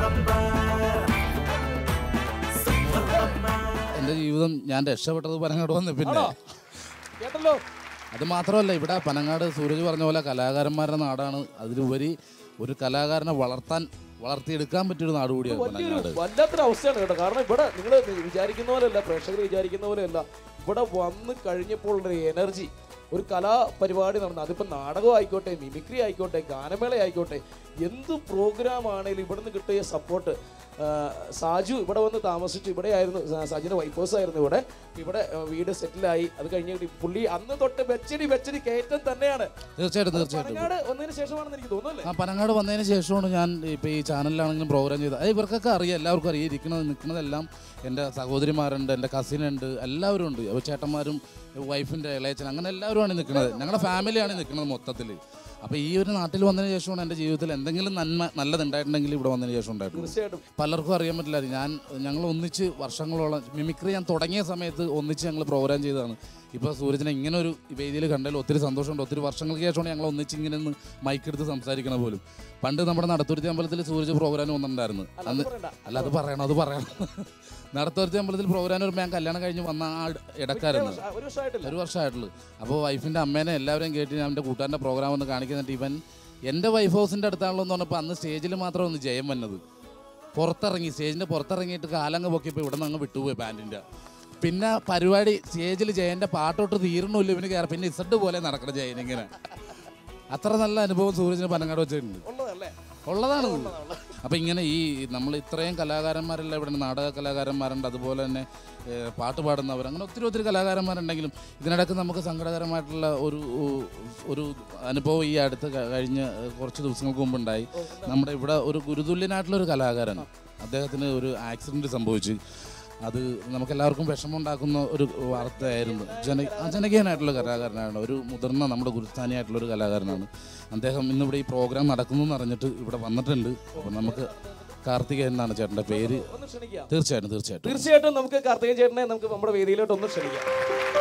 എൻ്റെ ജീവിതം ഞാൻ രക്ഷപ്പെട്ടത് പനങ്ങാട് വന്ന പിന്നെ കേട്ടല്ലോ അത് മാത്രമല്ല ഇവിടെ പനങ്ങാട് സൂരജ് പറഞ്ഞ പോലെ കലാകാരന്മാരുടെ നാടാണ് അതിലുപരി ഒരു കലാകാരനെ വളർത്താൻ വളർത്തിയെടുക്കാൻ പറ്റിയൊരു നാട് കൂടിയാണ് വലിയൊരു പനങ്ങാട് വല്ലാത്തൊരു അവസ്ഥയാണ് കേട്ടോ കാരണം ഇവിടെ നിങ്ങൾ വിചാരിക്കുന്ന പോലെയല്ല പ്രേക്ഷകർ വിചാരിക്കുന്ന പോലെയല്ല ഇവിടെ വന്ന് കഴിഞ്ഞപ്പോൾ ഒരു എനർജി ഒരു കലാപരിപാടി നടന്നു അതിപ്പോൾ നാടകം ആയിക്കോട്ടെ മിമിക്രി ആയിക്കോട്ടെ ഗാനമേള ആയിക്കോട്ടെ എന്ത് പ്രോഗ്രാം ആണെങ്കിലും ഇവിടുന്ന് കിട്ടിയ സപ്പോർട്ട് സാജു ഇവിടെ വന്ന് താമസിച്ചു ഇവിടെ ആയിരുന്നു സാജുവിൻ്റെ വൈഫേഴ്സ് ആയിരുന്നു ഇവിടെ ഇവിടെ ആ, വീട് സെറ്റിലായി അത് കഴിഞ്ഞിട്ട് പുള്ളി അന്ന് തൊട്ട് വെച്ചടി വെച്ചടി കയറ്റം തന്നെയാണ് തീർച്ചയായിട്ടും തീർച്ചയായിട്ടും പനങ്ങാട് വന്നതിന് ശേഷമാണെന്ന് എനിക്ക് തോന്നുന്നു ആ പനങ്ങാട് വന്നതിന് ശേഷമാണ് ഞാൻ ഇപ്പോൾ ഈ ചാനലിലാണെങ്കിലും പ്രോഗ്രാം ചെയ്തത് അത് ഇവർക്കൊക്കെ അറിയാം എല്ലാവർക്കും അറിയാം ഇരിക്കുന്നത് നിൽക്കുന്നതെല്ലാം എൻ്റെ സഹോദരിമാരുണ്ട് എൻ്റെ കസിൻ ഉണ്ട് എല്ലാവരും ഉണ്ട് അപ്പോൾ ചേട്ടന്മാരും വൈഫിൻ്റെ ഇളയച്ചൻ അങ്ങനെ എല്ലാവരുമാണ് നിൽക്കുന്നത് ഞങ്ങളുടെ ഫാമിലിയാണ് നിൽക്കുന്നത് മൊത്തത്തിൽ അപ്പോൾ ഈ ഒരു നാട്ടിൽ വന്നതിന് ശേഷമാണ് എൻ്റെ ജീവിതത്തിൽ എന്തെങ്കിലും നന്മ നല്ലതുണ്ടായിട്ടുണ്ടെങ്കിൽ ഇവിടെ വന്നതിന് ശേഷം ഉണ്ടായിട്ടുള്ളൂ തീർച്ചയായിട്ടും പലർക്കും അറിയാൻ പറ്റില്ല ഞാൻ ഞങ്ങൾ ഒന്നിച്ച് വർഷങ്ങളോളം മിമിക്രി ഞാൻ തുടങ്ങിയ സമയത്ത് ഒന്നിച്ച് ഞങ്ങൾ പ്രോഗ്രാം ചെയ്തതാണ് ഇപ്പോൾ സൂരജിനെ ഇങ്ങനെ ഒരു വേദിയിൽ കണ്ടതിൽ ഒത്തിരി സന്തോഷമുണ്ട് ഒത്തിരി വർഷങ്ങൾക്ക് ശേഷമാണ് ഞങ്ങൾ ഒന്നിച്ച് ഇങ്ങനെ ഒന്ന് മൈക്കെടുത്ത് സംസാരിക്കണ പോലും പണ്ട് നമ്മുടെ നടത്തുരുത്തി അമ്പലത്തിൽ സൂരജ് പ്രോഗ്രാം വന്നിട്ടുണ്ടായിരുന്നു അല്ല, അത് അന്ന് പറയണ്ട. അല്ല അത് പറയണം അത് പറയണം നടത്തുരുത്തി അമ്പലത്തിൽ പ്രോഗ്രാം വരുമ്പോൾ ഞാൻ കല്യാണം കഴിഞ്ഞ് വന്ന ആ ഇടക്കാരുന്നു ഒരു ഒരു വർഷമായിട്ടില്ല ഒരു വർഷമായിട്ടുള്ളൂ അപ്പോൾ വൈഫിൻ്റെ അമ്മേനെ എല്ലാവരെയും കേട്ട് ഞാൻ എൻ്റെ കൂട്ടുകാരൻ്റെ പ്രോഗ്രാം ഒന്ന് കാണിക്കുന്നിട്ട് ഇവൻ എൻ്റെ വൈഫ് ഹൗസിൻ്റെ അടുത്താണല്ലോ എന്ന് പറഞ്ഞപ്പോൾ അന്ന് സ്റ്റേജിൽ മാത്രം ഒന്ന് ജയം വന്നത് പുറത്തിറങ്ങി സ്റ്റേജിൻ്റെ പുറത്തിറങ്ങിയിട്ട് കാലങ്ങ് പൊക്കിയപ്പോൾ ഇവിടെ നിന്ന് അങ്ങ് വിട്ടുപോയി പാൻറ്റിൻ്റെ പിന്നെ പരിപാടി സ്റ്റേജിൽ ജയൻ്റെ പാട്ടോട്ട് തീരണമില്ല ഇവന് കയറി പിന്നെ ഇസഡ് പോലെ നടക്കണം ജയൻ ഇങ്ങനെ അത്ര നല്ല അനുഭവം സൂരജിന് പനങ്ങാട് വെച്ചിട്ടുണ്ട് ഉള്ളതല്ലേ ഉള്ളതാണ് അപ്പം ഇങ്ങനെ ഈ നമ്മൾ ഇത്രയും കലാകാരന്മാരെല്ലാം ഇവിടെ നാടക കലാകാരന്മാരുണ്ട് അതുപോലെ തന്നെ ഏഹ്, പാട്ട് പാടുന്നവർ അങ്ങനെ ഒത്തിരി ഒത്തിരി കലാകാരന്മാരുണ്ടെങ്കിലും ഇതിനിടയ്ക്ക് നമുക്ക് സങ്കടകരമായിട്ടുള്ള ഒരു ഒരു അനുഭവം ഈ അടുത്ത് ക- കഴിഞ്ഞ ഏഹ്, കുറച്ച് ദിവസങ്ങൾക്ക് മുമ്പ് ഉണ്ടായി നമ്മുടെ ഇവിടെ ഒരു ഗുരുതുല്യനായിട്ടുള്ള ഒരു കലാകാരൻ അദ്ദേഹത്തിന് ഒരു ആക്സിഡൻറ്റ് സംഭവിച്ചു അത് നമുക്കെല്ലാവർക്കും വിഷമമുണ്ടാക്കുന്ന ഒരു വാർത്തയായിരുന്നു ജന ആ, ജനകീയനായിട്ടുള്ള കലാകാരനാണ് ഒരു മുതിർന്ന നമ്മുടെ ഗുരുസ്ഥാനിയായിട്ടുള്ള ഒരു കലാകാരനാണ് അദ്ദേഹം ഇന്നിവിടെ ഈ പ്രോഗ്രാം നടക്കുന്നു എന്ന് അറിഞ്ഞിട്ട് ഇവിടെ വന്നിട്ടുണ്ട് അപ്പോൾ നമുക്ക് കാർത്തികൻ എന്നാണ് ചേട്ടൻ്റെ പേര് ഒന്ന് ക്ഷണിക്കാം തീർച്ചയായിട്ടും തീർച്ചയായിട്ടും തീർച്ചയായിട്ടും നമുക്ക് കാർത്തികൻ ചേട്ടനെ നമുക്ക് നമ്മുടെ വേദിയിലോട്ട് ഒന്ന് ക്ഷണിക്കാം